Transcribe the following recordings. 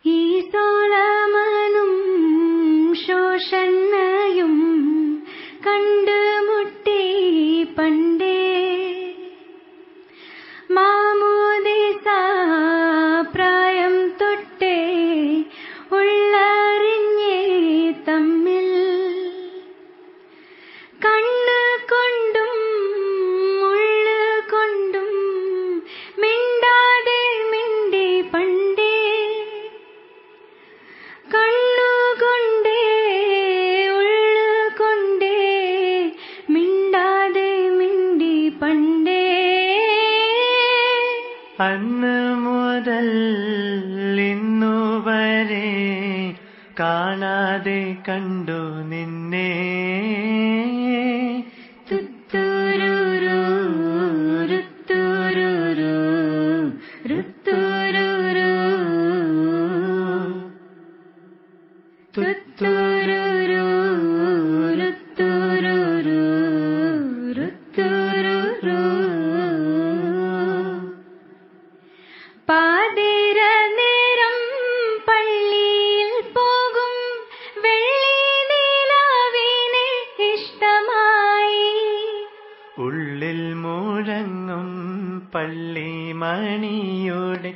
ഈ സോളമനും ശോഷണ്ണയും കണ്ടുമുട്ടി പണ്ടേ മാമോദിസ പ്രായം തൊട്ടേ ഉള്ളറിഞ്ഞേ തമ്മിൽ കണ്ണ് കൊണ്ടും ഉള്ളു കൊണ്ടും മിണ്ടാതെ മിണ്ടി പണ്ടേ കണ്ണുകൊണ്ടേ ഉള്ളു കൊണ്ടേ മിണ്ടാതെ മിണ്ടി പണ്ടേ അന്ന് മുതൽ ഇന്നു വരെ കാണാതെ കണ്ടു നിന്നെ തുത്തൂരുരു, രുത്തൂരുരു, രുത്തൂരുരു. തുത്തൂരുരു, രുത്തൂരുരു, രുത്തൂരുരു. പാതിര നേരം പള്ളിയിൽ പോകും വെള്ളി നിലാവിനെ ഇഷ്ടമായി ഉള്ളിൽ മുഴങ്ങും പള്ളിമണിയുടെ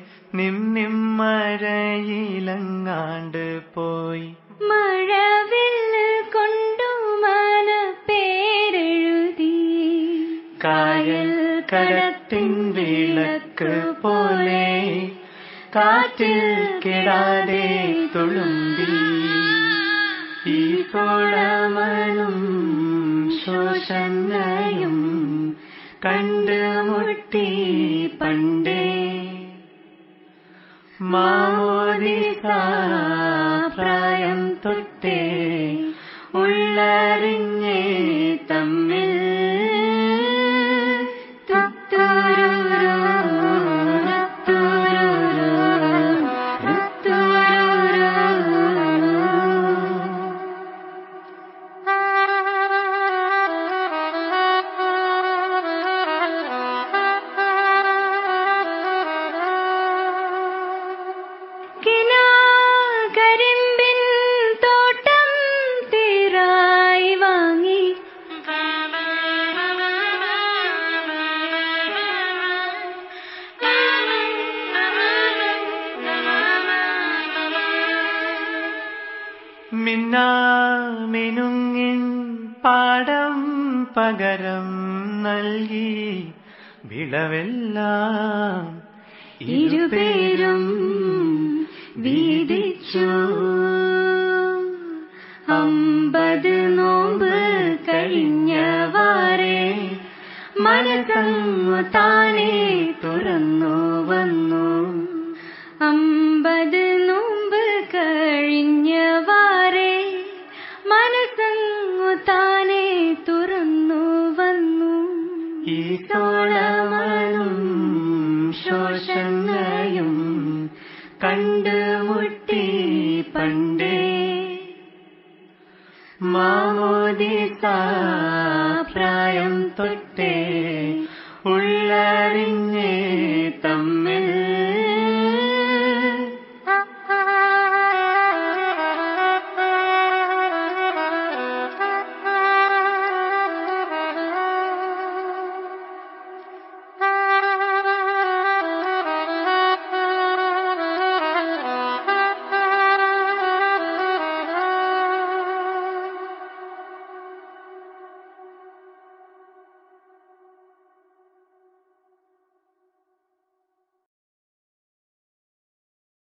നിമ്മിമ്മരയിലങ്ങാണ്ട് പോയി മഴവില്ല് കൊണ്ടു മന പേരെഴുതി കായൽ കടത്തിൻ വിളക്ക് പോലെ കാറ്റിൽ കെടാതെ തുളുമ്പി ഈ സോളമനും ശോഷണയും കണ്ടുമുട്ടി പണ്ടേ മാമോദിസ പ്രായം തൊട്ടേ ഉള്ളറിഞ്ഞേ തമ്മിൽ തുത്തൂരുരു, രുത്തൂരുരു, രുത്തൂരുരു. കിനാകരിമ്പിൻ തോട്ടം തീരായി വാങ്ങി മിന്നാമിനുങ്ങിൻ പാടം പകരം നൽകി വിളവെല്ലാം ഇരുപേരും വീതിച്ചു അമ്പത് നോമ്പ് കഴിഞ്ഞവാറേ മനസ്സങ്ങു താനേ തുറന്നു വന്നു അമ്പത് നോമ്പ് കഴിഞ്ഞവാറേ മനസ്സങ്ങു താനേ തുറന്നു വന്നു ഈ സോളമനും ശോഷണയും കണ്ടു